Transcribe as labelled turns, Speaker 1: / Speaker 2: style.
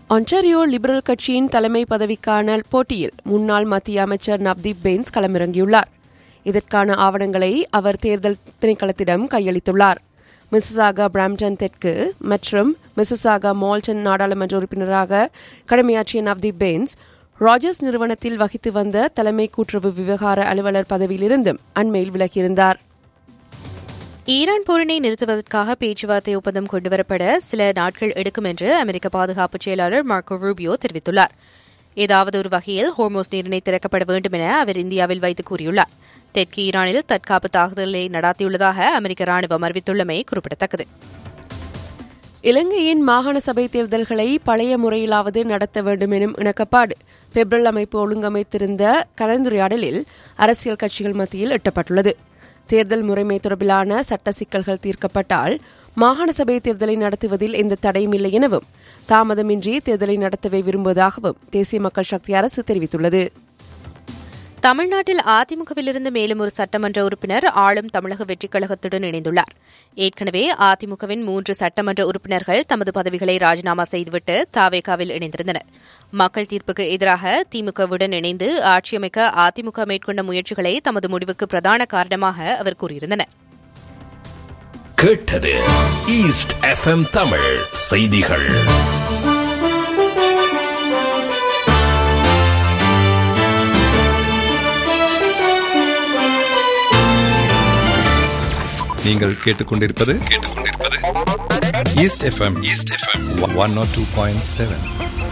Speaker 1: Ontario liberal கட்சியின் தலைமை பதவிக்கான போட்டியில் முன்னாள் மத்திய அமைச்சர் நவ்தீப் பெயின்ஸ் களமிறங்கியுள்ளார் இதற்கான ஆவணங்களை அவர் தேர்தல் திணைக்களத்திடம் கையளித்துள்ளார் மிசிசாகா பிராம்டன் தெற்கு மற்றும் மிசிசாகா மால்டன் நாடாளுமன்ற உறுப்பினராக கடமையாற்றிய நவ்தீப் பெயின்ஸ் ராஜர்ஸ் நிறுவனத்தில் வகித்து வந்த தலைமை கூட்டுறவு விவகார அலுவலர் பதவியிலிருந்தும் அண்மையில் விலகியிருந்தார்
Speaker 2: ஈரான் போரினை நிறுத்துவதற்காக பேச்சுவார்த்தை ஒப்பந்தம் கொண்டுவரப்பட சில நாட்கள் எடுக்கும் என்று அமெரிக்க பாதுகாப்பு செயலாளர் மார்க்கோ ரூபியோ தெரிவித்துள்ளார் ஏதாவது ஒரு வகையில் ஹோர்மோஸ் நீரிணை திறக்கப்பட வேண்டும் என அவர் இந்தியாவில் வைத்து கூறியுள்ளார் தெற்கு ஈரானில் தற்காப்பு தாக்குதலை நடாத்தியுள்ளதாக அமெரிக்க ராணுவம் அறிவித்துள்ளமை குறிப்பிடத்தக்கது
Speaker 1: இலங்கையின் மாகாண சபை தேர்தல்களை பழைய முறையிலாவது நடத்த வேண்டும் எனும் இணக்கப்பாடு பெப்ரல் அமைப்பு ஒழுங்கமைத்திருந்த கலந்துரையாடலில் அரசியல் கட்சிகள் மத்தியில் எட்டப்பட்டுள்ளது தேர்தல் முறைமை தொடர்பிலான சட்ட சிக்கல்கள் தீர்க்கப்பட்டால் மாகாண சபை தேர்தலை நடத்துவதில் எந்த தடையும் இல்லை எனவும் தாமதமின்றி தேர்தலை நடத்தவே விரும்புவதாகவும் தேசிய மக்கள் சக்தி அரசு தெரிவித்துள்ளது
Speaker 2: தமிழ்நாட்டில் அதிமுகவிலிருந்து மேலும் ஒரு சட்டமன்ற உறுப்பினர் ஆளும் தமிழக வெற்றிக் கழகத்துடன் இணைந்துள்ளார் ஏற்கனவே அதிமுகவின் மூன்று சட்டமன்ற உறுப்பினர்கள் தமது பதவிகளை ராஜினாமா செய்துவிட்டு தாவேகாவில் இணைந்திருந்தனர் மக்கள் தீர்ப்புக்கு எதிராக திமுகவுடன் இணைந்து ஆட்சியமைக்க அதிமுக மேற்கொண்ட முயற்சிகளை தமது முடிவுக்கு பிரதான காரணமாக அவர் கூறியிருந்தனர்
Speaker 3: கேட்டது ஈஸ்ட் எஃப்எம் தமிழ் செய்திகள்
Speaker 4: நீங்கள் கேட்டுக்கொண்டிருப்பது கேட்டுக்கொண்டிருப்பது east FM east FM one nought two point seven